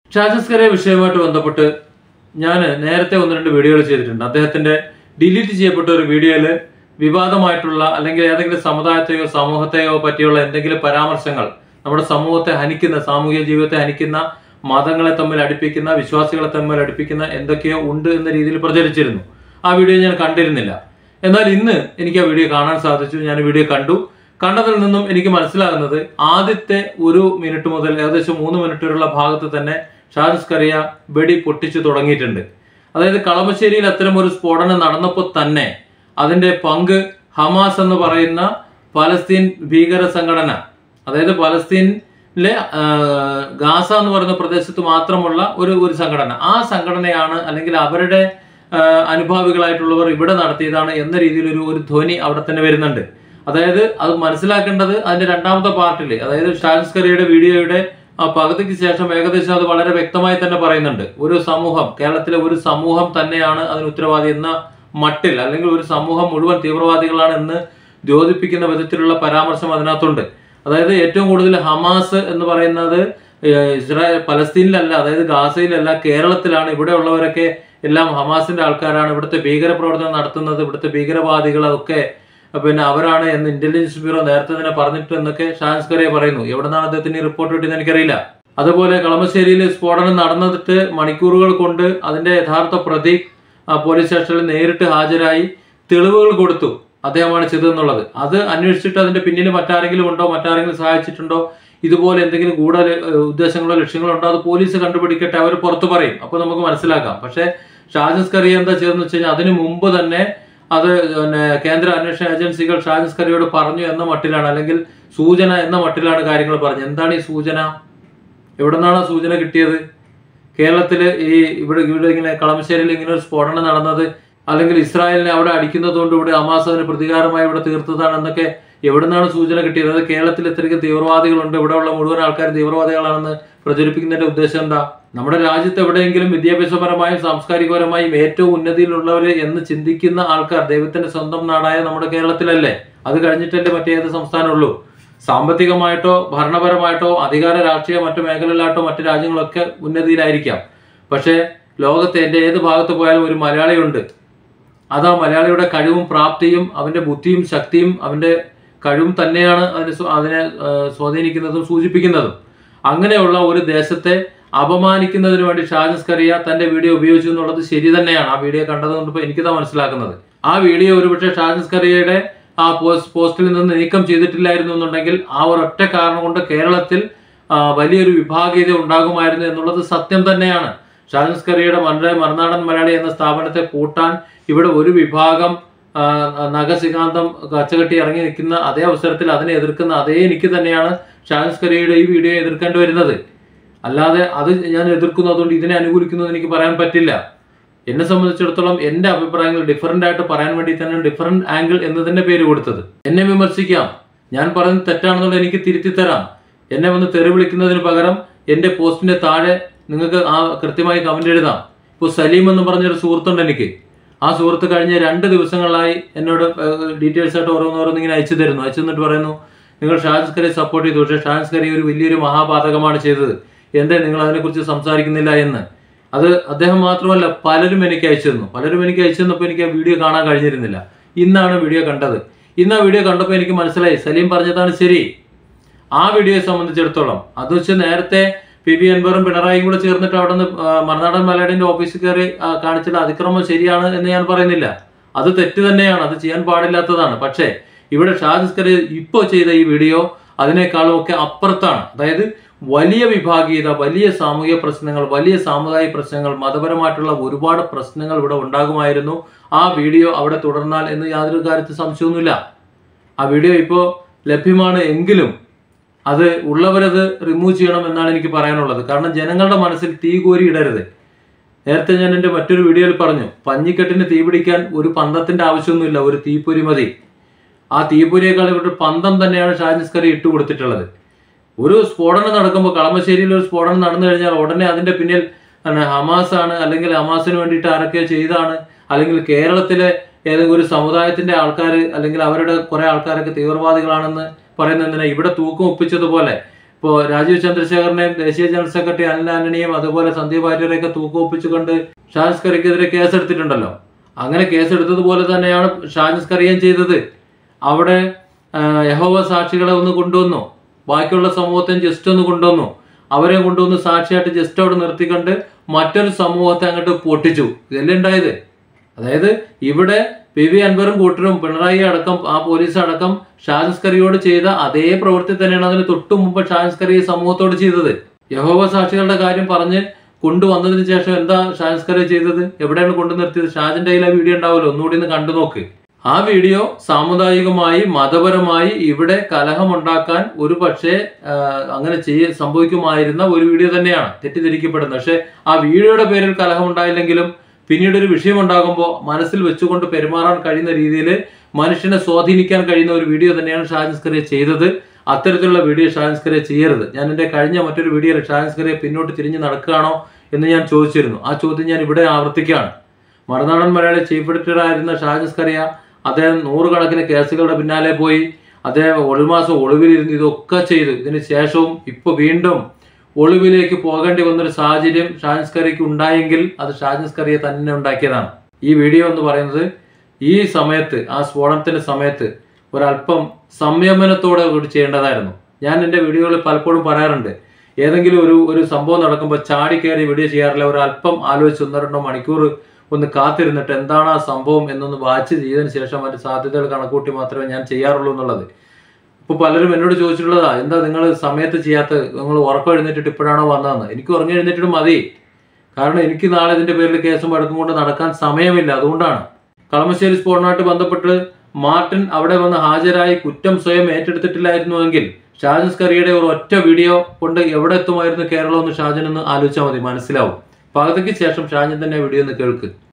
ഷാജസ്കരെ വിഷയവുമായിട്ട് ബന്ധപ്പെട്ട് ഞാൻ നേരത്തെ ഒന്ന് രണ്ട് വീഡിയോകൾ ചെയ്തിട്ടുണ്ട് അദ്ദേഹത്തിന്റെ ഡിലീറ്റ് ചെയ്യപ്പെട്ട ഒരു വീഡിയോയിൽ വിവാദമായിട്ടുള്ള അല്ലെങ്കിൽ ഏതെങ്കിലും സമുദായത്തെയോ സമൂഹത്തെയോ പറ്റിയുള്ള എന്തെങ്കിലും പരാമർശങ്ങൾ നമ്മുടെ സമൂഹത്തെ ഹനിക്കുന്ന സാമൂഹിക ജീവിതത്തെ ഹനിക്കുന്ന മതങ്ങളെ തമ്മിൽ അടുപ്പിക്കുന്ന വിശ്വാസികളെ തമ്മിൽ അടുപ്പിക്കുന്ന എന്തൊക്കെയോ ഉണ്ട് എന്ന രീതിയിൽ പ്രചരിച്ചിരുന്നു ആ വീഡിയോ ഞാൻ കണ്ടിരുന്നില്ല എന്നാൽ ഇന്ന് എനിക്ക് ആ വീഡിയോ കാണാൻ സാധിച്ചു ഞാൻ വീഡിയോ കണ്ടു കണ്ടതിൽ നിന്നും എനിക്ക് മനസ്സിലാകുന്നത് ആദ്യത്തെ ഒരു മിനിറ്റ് മുതൽ ഏകദേശം മൂന്ന് മിനിറ്റ് വരെയുള്ള ഭാഗത്ത് തന്നെ ഷാജസ് കറിയ വെടി പൊട്ടിച്ചു തുടങ്ങിയിട്ടുണ്ട് അതായത് കളമശ്ശേരിയിൽ അത്തരം ഒരു സ്ഫോടനം നടന്നപ്പോൾ തന്നെ അതിന്റെ പങ്ക് ഹമാസ് എന്ന് പറയുന്ന പലസ്തീൻ ഭീകര സംഘടന അതായത് പലസ്തീനിലെ ആ, ഗാസ എന്ന് പറയുന്ന പ്രദേശത്ത് മാത്രമുള്ള ഒരു ഒരു സംഘടന ആ സംഘടനയാണ് അല്ലെങ്കിൽ അവരുടെ ആ, അനുഭാവികളായിട്ടുള്ളവർ ഇവിടെ നടത്തിയതാണ് എന്ന രീതിയിൽ ഒരു ഒരു ധ്വനി അവിടെ തന്നെ വരുന്നുണ്ട് അതായത് അത് മനസ്സിലാക്കേണ്ടത് അതിന്റെ രണ്ടാമത്തെ പാർട്ടിൽ അതായത് ഷാൻസ് കറിയുടെ വീഡിയോയുടെ ആ പകുതിക്ക് ശേഷം ഏകദേശം അത് വളരെ വ്യക്തമായി തന്നെ പറയുന്നുണ്ട് ഒരു സമൂഹം കേരളത്തിലെ ഒരു സമൂഹം തന്നെയാണ് അതിന് ഉത്തരവാദി എന്ന മട്ടിൽ അല്ലെങ്കിൽ ഒരു സമൂഹം മുഴുവൻ തീവ്രവാദികളാണ് എന്ന് ദ്യോതിപ്പിക്കുന്ന വിധത്തിലുള്ള പരാമർശം അതിനകത്തുണ്ട് അതായത് ഏറ്റവും കൂടുതൽ ഹമാസ് എന്ന് പറയുന്നത് ഏഹ്, ഇസ്രായേൽ പലസ്തീനിലല്ല അതായത് ഗാസയിലല്ല കേരളത്തിലാണ് ഇവിടെ ഉള്ളവരൊക്കെ എല്ലാം ഹമാസിന്റെ ആൾക്കാരാണ് ഇവിടുത്തെ ഭീകരപ്രവർത്തനം നടത്തുന്നത് ഇവിടുത്തെ ഭീകരവാദികളൊക്കെ പിന്നെ അവരാണ് എന്ന് ഇന്റലിജൻസ് ബ്യൂറോ നേരത്തെ തന്നെ പറഞ്ഞിട്ട് എന്നൊക്കെ ഷാൻസ് കറിയ പറയുന്നു എവിടെ നിന്നാണ് അദ്ദേഹത്തിന് ഈ റിപ്പോർട്ട് കിട്ടിയെന്ന് എനിക്കറിയില്ല അതുപോലെ കളമശ്ശേരിയിൽ സ്ഫോടനം നടന്നിട്ട് മണിക്കൂറുകൾ കൊണ്ട് അതിന്റെ യഥാർത്ഥ പ്രതി ആ, പോലീസ് സ്റ്റേഷനിൽ നേരിട്ട് ഹാജരായി തെളിവുകൾ കൊടുത്തു അദ്ദേഹമാണ് ചെയ്തതെന്നുള്ളത് അത് അന്വേഷിച്ചിട്ട് അതിന്റെ പിന്നിൽ മറ്റാരെങ്കിലും ഉണ്ടോ മറ്റാരെങ്കിലും സഹായിച്ചിട്ടുണ്ടോ ഇതുപോലെ എന്തെങ്കിലും കൂടുതൽ ഉദ്ദേശങ്ങളോ ലക്ഷ്യങ്ങളോ ഉണ്ടോ അത് പോലീസ് കണ്ടുപിടിക്കട്ടെ അവർ പുറത്തു പറയും അപ്പൊ നമുക്ക് മനസ്സിലാക്കാം പക്ഷേ ഷാജസ് കറിയ എന്താ ചെയ്തെന്ന് വെച്ച് കഴിഞ്ഞാൽ അതിനു മുമ്പ് തന്നെ അത് പിന്നെ കേന്ദ്ര അന്വേഷണ ഏജൻസികൾ ഷാജസ് കറിയോട് പറഞ്ഞു എന്ന മട്ടിലാണ് അല്ലെങ്കിൽ സൂചന എന്ന മട്ടിലാണ് കാര്യങ്ങൾ പറഞ്ഞത് എന്താണ് ഈ സൂചന എവിടെ നിന്നാണ് ആ സൂചന കിട്ടിയത് കേരളത്തിൽ ഈ ഇവിടെ ഇവിടെ ഇങ്ങനെ കളമശ്ശേരിയിൽ ഇങ്ങനെ ഒരു സ്ഫോടനം നടന്നത് അല്ലെങ്കിൽ ഇസ്രായേലിനെ അവിടെ അടിക്കുന്നത് കൊണ്ട് ഇവിടെ ഹമാസ് അതിന് പ്രതികാരമായി ഇവിടെ തീർത്തതാണ് എന്നൊക്കെ എവിടെ നിന്നാണ് സൂചന കിട്ടിയത് അത് കേരളത്തിൽ ഇത്രയ്ക്ക് തീവ്രവാദികളുണ്ട് ഇവിടെ ഉള്ള മുഴുവൻ ആൾക്കാർ തീവ്രവാദികളാണെന്ന് പ്രചരിപ്പിക്കുന്നതിന്റെ ഉദ്ദേശം എന്താ നമ്മുടെ രാജ്യത്ത് എവിടെയെങ്കിലും വിദ്യാഭ്യാസപരമായും സാംസ്കാരികപരമായും ഏറ്റവും ഉന്നതിയിലുള്ളവർ എന്ന് ചിന്തിക്കുന്ന ആൾക്കാർ ദൈവത്തിന്റെ സ്വന്തം നാടായ നമ്മുടെ കേരളത്തിലല്ലേ അത് കഴിഞ്ഞിട്ടല്ലേ മറ്റേത് സംസ്ഥാനമുള്ളൂ സാമ്പത്തികമായിട്ടോ ഭരണപരമായിട്ടോ അധികാര രാഷ്ട്രീയ മറ്റു മേഖലയിലായിട്ടോ മറ്റു രാജ്യങ്ങളൊക്കെ ഉന്നതിയിലായിരിക്കാം പക്ഷേ ലോകത്തെ എൻ്റെ ഏത് ഭാഗത്ത് പോയാലും ഒരു മലയാളിയുണ്ട് അത് ആ മലയാളിയുടെ കഴിവും പ്രാപ്തിയും അവന്റെ ബുദ്ധിയും ശക്തിയും അവന്റെ കഴിവും തന്നെയാണ് അതിനെ സ്വ- അതിനെ ആ, സ്വാധീനിക്കുന്നതും സൂചിപ്പിക്കുന്നതും അങ്ങനെയുള്ള ഒരു ദേശത്തെ അപമാനിക്കുന്നതിന് വേണ്ടി ഷാജസ് കറിയ തന്റെ വീഡിയോ ഉപയോഗിച്ചു എന്നുള്ളത് ശരി തന്നെയാണ് ആ വീഡിയോ കണ്ടത് കൊണ്ട് ഇപ്പൊ എനിക്കിതാ മനസ്സിലാക്കുന്നത് ആ വീഡിയോ ഒരുപക്ഷെ ഷാജസ് കറിയയുടെ ആ പോസ്റ്റ് പോസ്റ്റിൽ നിന്ന് നീക്കം ചെയ്തിട്ടില്ലായിരുന്നു എന്നുണ്ടെങ്കിൽ ആ ഒരൊറ്റ കാരണം കൊണ്ട് കേരളത്തിൽ ആ, വലിയൊരു വിഭാഗീയത ഉണ്ടാകുമായിരുന്നു എന്നുള്ളത് സത്യം തന്നെയാണ് ഷാജസ് കറിയുടെ മലയാളി മറുനാടൻ മലയാളി എന്ന സ്ഥാപനത്തെ പൂട്ടാൻ ഇവിടെ ഒരു വിഭാഗം ആ, നഖസികാന്തം കച്ചകെട്ടി ഇറങ്ങി നിൽക്കുന്ന അതേ അവസരത്തിൽ അതിനെ എതിർക്കുന്ന അതേ എനിക്ക് തന്നെയാണ് ഷാജസ് കറിയുടെ ഈ വീഡിയോ എതിർക്കേണ്ടി വരുന്നത് അല്ലാതെ അത് ഞാൻ എതിർക്കുന്നു അതുകൊണ്ട് ഇതിനെ അനുകൂലിക്കുന്നു എന്ന് എനിക്ക് പറയാൻ പറ്റില്ല എന്നെ സംബന്ധിച്ചിടത്തോളം എന്റെ അഭിപ്രായങ്ങൾ ഡിഫറൻ്റ് ആയിട്ട് പറയാൻ വേണ്ടി തന്നെ ഡിഫറെന്റ് ആംഗിൾ എന്നതിന്റെ പേര് കൊടുത്തത് എന്നെ വിമർശിക്കാം ഞാൻ പറയുന്നത് തെറ്റാണെന്നുള്ളത് എനിക്ക് തിരുത്തി തരാം എന്നെ വന്ന് തെറി വിളിക്കുന്നതിന് പകരം എന്റെ പോസ്റ്റിന്റെ താഴെ നിങ്ങൾക്ക് ആ കൃത്യമായി കമന്റ് എഴുതാം ഇപ്പോൾ സലീം എന്ന് പറഞ്ഞൊരു സുഹൃത്തുണ്ട് എനിക്ക് ആ സുഹൃത്ത് കഴിഞ്ഞ രണ്ട് ദിവസങ്ങളായി എന്നോട് ഡീറ്റെയിൽസ് ആയിട്ട് ഓരോന്നോരോന്ന് ഇങ്ങനെ അയച്ചു തരുന്നു അയച്ചു തന്നിട്ട് പറയുന്നു നിങ്ങൾ ഷാജസ് കറിയെ സപ്പോർട്ട് ചെയ്തു പക്ഷേ ഷാജസ് കറി ഒരു വലിയൊരു മഹാപാതകമാണ് ചെയ്തത് എന്തേ നിങ്ങൾ അതിനെക്കുറിച്ച് സംസാരിക്കുന്നില്ല എന്ന് അത് അദ്ദേഹം മാത്രമല്ല പലരും എനിക്ക് അയച്ചു തന്നു പലരും എനിക്ക് അയച്ചു തന്നപ്പോൾ എനിക്ക് ആ വീഡിയോ കാണാൻ കഴിഞ്ഞിരുന്നില്ല ഇന്നാണ് വീഡിയോ കണ്ടത് ഇന്ന് ആ വീഡിയോ കണ്ടപ്പോൾ എനിക്ക് മനസ്സിലായി സലീം പറഞ്ഞതാണ് ശരി ആ വീഡിയോയെ സംബന്ധിച്ചിടത്തോളം അത് വെച്ച് നേരത്തെ പി വി അൻവറും പിണറായിയും കൂടെ ചേർന്നിട്ട് അവിടെ നിന്ന് മറുനാടൻ മലയാളിന്റെ ഓഫീസിൽ കയറി ആ, കാണിച്ചുള്ള അതിക്രമം ശരിയാണ് എന്ന് ഞാൻ പറയുന്നില്ല അത് തെറ്റ് തന്നെയാണ് അത് ചെയ്യാൻ പാടില്ലാത്തതാണ് പക്ഷേ ഇവിടെ ഷാജിസ് കറി ഇപ്പോൾ ചെയ്ത ഈ വീഡിയോ അതിനേക്കാളും ഒക്കെ അപ്പുറത്താണ് അതായത് വലിയ വിഭാഗീയത വലിയ സാമൂഹിക പ്രശ്നങ്ങൾ വലിയ സാമുദായിക പ്രശ്നങ്ങൾ മതപരമായിട്ടുള്ള ഒരുപാട് പ്രശ്നങ്ങൾ ഇവിടെ ഉണ്ടാകുമായിരുന്നു ആ വീഡിയോ അവിടെ തുടർന്നാൽ എന്ന് യാതൊരു കാര്യത്തിൽ സംശയമൊന്നുമില്ല ആ വീഡിയോ ഇപ്പോൾ ലഭ്യമാണ് എങ്കിലും അത് ഉള്ളവരത് റിമൂവ് ചെയ്യണം എന്നാണ് എനിക്ക് പറയാനുള്ളത് കാരണം ജനങ്ങളുടെ മനസ്സിൽ തീ കോരി ഇടരുത് നേരത്തെ ഞാൻ എൻ്റെ മറ്റൊരു വീഡിയോയിൽ പറഞ്ഞു പഞ്ഞിക്കെട്ടിന് തീ പിടിക്കാൻ ഒരു പന്തത്തിന്റെ ആവശ്യമൊന്നുമില്ല ഒരു തീപ്പൊരി മതി ആ തീപ്പൊരിയേക്കാൾ ഇവിടെ പന്തം തന്നെയാണ് ഷാജിസ് കറി ഇട്ട് കൊടുത്തിട്ടുള്ളത് ഒരു സ്ഫോടനം നടക്കുമ്പോൾ കളമശ്ശേരിയിൽ ഒരു സ്ഫോടനം നടന്നു കഴിഞ്ഞാൽ ഉടനെ അതിന്റെ പിന്നിൽ ആണ് ഹമാസ് ആണ് അല്ലെങ്കിൽ ഹമാസിന് വേണ്ടിയിട്ട് ആരൊക്കെ ചെയ്താണ് അല്ലെങ്കിൽ കേരളത്തിലെ ഏതെങ്കിലും ഒരു സമുദായത്തിന്റെ ആൾക്കാർ അല്ലെങ്കിൽ അവരുടെ കുറെ ആൾക്കാരൊക്കെ തീവ്രവാദികളാണെന്ന് പറയുന്നതിനെ ഇവിടെ തൂക്കം ഒപ്പിച്ചതുപോലെ ഇപ്പോൾ രാജീവ് ചന്ദ്രശേഖരനെയും ദേശീയ ജനറൽ സെക്രട്ടറി അനിൽ ആന്റണിയും അതുപോലെ സന്ദീപ് വാര്യരെയൊക്കെ തൂക്കുവപ്പിച്ചുകൊണ്ട് ഷാജിസ് കറിക്കെതിരെ കേസെടുത്തിട്ടുണ്ടല്ലോ അങ്ങനെ കേസെടുത്തതുപോലെ തന്നെയാണ് ഷാജിസ് കറിയും ചെയ്തത് അവിടെ ആ, യഹോവ സാക്ഷികളെ ഒന്ന് കൊണ്ടുവന്നു ബാക്കിയുള്ള സമൂഹത്തെ ജസ്റ്റ് ഒന്ന് കൊണ്ടുവന്നു അവരെ കൊണ്ടുവന്ന് സാക്ഷിയായിട്ട് ജസ്റ്റ് അവിടെ നിർത്തിക്കൊണ്ട് മറ്റൊരു സമൂഹത്തെ അങ്ങോട്ട് പൊട്ടിച്ചു ഇതല്ലേ ഉണ്ടായത് അതായത് ഇവിടെ പി വി അൻവറും കൂട്ടരും പിണറായി അടക്കം ആ പോലീസ് അടക്കം ഷാജിസ് കറിയോട് ചെയ്ത അതേ പ്രവൃത്തി തന്നെയാണ് അതിന് തൊട്ടു മുമ്പ് ഷാജിസ് കറി ഈ സമൂഹത്തോട് ചെയ്തത് യഹോവ സാക്ഷികളുടെ കാര്യം പറഞ്ഞ് കൊണ്ടുവന്നതിന് ശേഷം എന്താ ഷാജിസ് കറി ചെയ്തത് എവിടെയാണ് കൊണ്ടു നിർത്തിയത് ഷാജിന്റെ കയ്യിൽ ആ വീഡിയോ ഉണ്ടാവുമല്ലോ ഒന്നുകൂടി ഒന്ന് കണ്ടു നോക്ക് ആ വീഡിയോ സാമുദായികമായി മതപരമായി ഇവിടെ കലഹമുണ്ടാക്കാൻ ഒരു പക്ഷേ ആ, അങ്ങനെ ചെയ്യ സംഭവിക്കുമായിരുന്ന ഒരു വീഡിയോ തന്നെയാണ് തെറ്റിദ്ധരിക്കപ്പെടുന്നത് പക്ഷെ ആ വീഡിയോയുടെ പേരിൽ കലഹമുണ്ടായില്ലെങ്കിലും പിന്നീട് ഒരു വിഷയം ഉണ്ടാകുമ്പോൾ മനസ്സിൽ വെച്ചുകൊണ്ട് പെരുമാറാൻ കഴിയുന്ന രീതിയിൽ മനുഷ്യനെ സ്വാധീനിക്കാൻ കഴിയുന്ന ഒരു വീഡിയോ തന്നെയാണ് ഷാജിസ്കറിയെ ചെയ്തത് അത്തരത്തിലുള്ള വീഡിയോ ഷാജിസ്കറിയെ ചെയ്യരുത് ഞാൻ എൻ്റെ കഴിഞ്ഞ മറ്റൊരു വീഡിയോയിൽ ഷാജിസ്കറിയെ പിന്നോട്ട് തിരിഞ്ഞ് നടക്കുകയാണോ എന്ന് ഞാൻ ചോദിച്ചിരുന്നു ആ ചോദ്യം ഞാൻ ഇവിടെ ആവർത്തിക്കുകയാണ് മറുനാടൻ മലയാളി ചീഫ് എഡിറ്റർ ആയിരുന്ന ഷാജിസ്കറിയ അദ്ദേഹം നൂറുകണക്കിന് കേസുകളുടെ പിന്നാലെ പോയി അദ്ദേഹം ഒരു മാസം ഒളിവിലിരുന്ന് ഇതൊക്കെ ചെയ്തു ഇതിന് ശേഷവും ഇപ്പൊ വീണ്ടും ഒളിവിലേക്ക് പോകേണ്ടി വന്നൊരു സാഹചര്യം ഷാജിസ്കറിക്ക് ഉണ്ടായെങ്കിൽ അത് ഷാജിസ്കറിയെ തന്നെ ഉണ്ടാക്കിയതാണ് ഈ വീഡിയോ എന്ന് പറയുന്നത് ഈ സമയത്ത് ആ സ്ഫോടനത്തിന്റെ സമയത്ത് ഒരല്പം സംയമനത്തോടെ കൂടി ചെയ്യേണ്ടതായിരുന്നു ഞാൻ എൻ്റെ വീഡിയോകളിൽ പലപ്പോഴും പറയാറുണ്ട് ഏതെങ്കിലും ഒരു ഒരു സംഭവം നടക്കുമ്പോൾ ചാടി കയറി വീഡിയോ ചെയ്യാറില്ല ഒരല്പം ആലോചിച്ച് ഒന്നോ രണ്ടോ മണിക്കൂർ ഒന്ന് കാത്തിരുന്നിട്ട് എന്താണ് ആ സംഭവം എന്നൊന്ന് വാച്ച് ചെയ്തതിന് ശേഷം അതിന്റെ സാധ്യതകൾ കണക്കൂട്ടി മാത്രമേ ഞാൻ ചെയ്യാറുള്ളൂ എന്നുള്ളത് ഇപ്പൊ പലരും എന്നോട് ചോദിച്ചിട്ടുള്ളതാ എന്താ നിങ്ങൾ സമയത്ത് ചെയ്യാത്ത നിങ്ങൾ ഉറക്കം എഴുന്നേറ്റിട്ട് ഇപ്പോഴാണോ വന്നതെന്ന് എനിക്ക് ഉറങ്ങി എഴുന്നേറ്റിട്ട് മതി കാരണം എനിക്ക് നാളെ ഇതിന്റെ പേരിൽ കേസും വഴക്കും കൊണ്ട് നടക്കാൻ സമയമില്ല അതുകൊണ്ടാണ് കളമശ്ശേരി സ്ഫോടനമായിട്ട് ബന്ധപ്പെട്ട് മാർട്ടിൻ അവിടെ വന്ന് ഹാജരായി കുറ്റം സ്വയം ഏറ്റെടുത്തിട്ടില്ലായിരുന്നുവെങ്കിൽ ഷാജൻസ് കറിയുടെ ഒരു ഒറ്റ വീഡിയോ കൊണ്ട് എവിടെ എത്തുമായിരുന്നു കേരളം എന്ന് ഷാജൻ ഒന്ന് ആലോചിച്ചാൽ മതി മനസ്സിലാവും പാകതയ്ക്ക് ശേഷം ഷാജൻ തന്നെ വീഡിയോ ഒന്ന് കേൾക്ക്